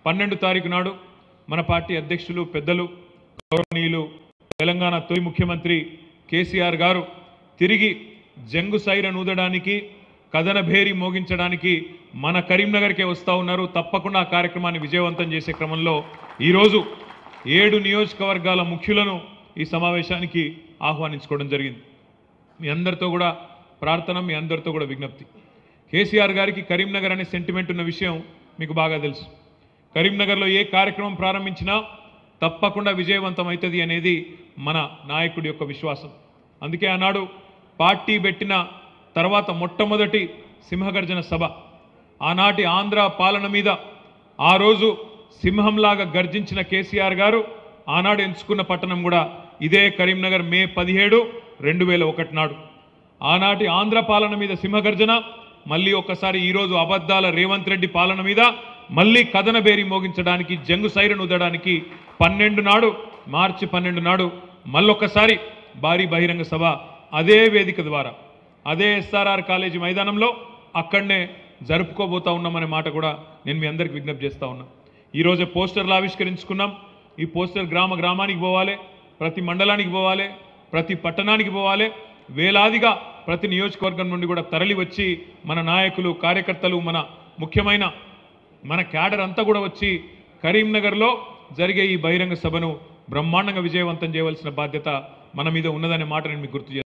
పన్నెండు తారీఖు నాడు మన పార్టీ అధ్యక్షులు పెద్దలు గౌరవనీయులు తెలంగాణ తొలి ముఖ్యమంత్రి కేసీఆర్ గారు తిరిగి జంగు సైరన్ ఊదడానికి కథన భేరి మోగించడానికి మన కరీంనగర్కే వస్తూ ఉన్నారు తప్పకుండా ఆ కార్యక్రమాన్ని విజయవంతం చేసే క్రమంలో ఈరోజు ఏడు నియోజకవర్గాల ముఖ్యులను ఈ సమావేశానికి ఆహ్వానించుకోవడం జరిగింది మీ అందరితో కూడా ప్రార్థన మీ అందరితో కూడా విజ్ఞప్తి కేసీఆర్ గారికి కరీంనగర్ అనే సెంటిమెంట్ ఉన్న విషయం మీకు బాగా తెలుసు కరీంనగర్లో ఏ కార్యక్రమం ప్రారంభించినా తప్పకుండా విజయవంతం అవుతుంది అనేది మన నాయకుడి యొక్క విశ్వాసం అందుకే ఆనాడు పార్టీ పెట్టిన తర్వాత మొట్టమొదటి సింహగర్జన సభ ఆనాటి ఆంధ్ర పాలన మీద ఆ రోజు సింహంలాగా గర్జించిన కేసీఆర్ గారు ఆనాడు ఎంచుకున్న పట్టణం కూడా ఇదే కరీంనగర్ మే పదిహేడు రెండు వేల ఒకటి నాడు ఆనాటి ఆంధ్ర పాలన మీద సింహగర్జన మళ్ళీ ఒక్కసారి ఈరోజు అబద్ధాల రేవంత్ రెడ్డి పాలన మీద మళ్ళీ కథన బేరి మోగించడానికి జంగు సైరన్ ఉదడానికి పన్నెండు నాడు మార్చి పన్నెండు నాడు మళ్ళొక్కసారి భారీ బహిరంగ సభ అదే వేదిక ద్వారా అదే ఎస్ఆర్ఆర్ కాలేజీ మైదానంలో అక్కడనే జరుపుకోబోతా ఉన్నామనే మాట కూడా నేను మీ అందరికి విజ్ఞప్తి చేస్తా ఉన్నా ఈరోజు పోస్టర్లు ఆవిష్కరించుకున్నాం ఈ పోస్టర్ గ్రామ గ్రామానికి పోవాలి ప్రతి మండలానికి పోవాలి ప్రతి పట్టణానికి పోవాలి వేలాదిగా ప్రతి నియోజకవర్గం నుండి కూడా తరలి వచ్చి మన నాయకులు కార్యకర్తలు మన ముఖ్యమైన మన క్యాడర్ అంతా కూడా వచ్చి కరీంనగర్లో జరిగే ఈ బహిరంగ సభను బ్రహ్మాండంగా విజయవంతం చేయవలసిన బాధ్యత మన మీద ఉన్నదనే మాట నేను మీకు గుర్తు చేస్తాను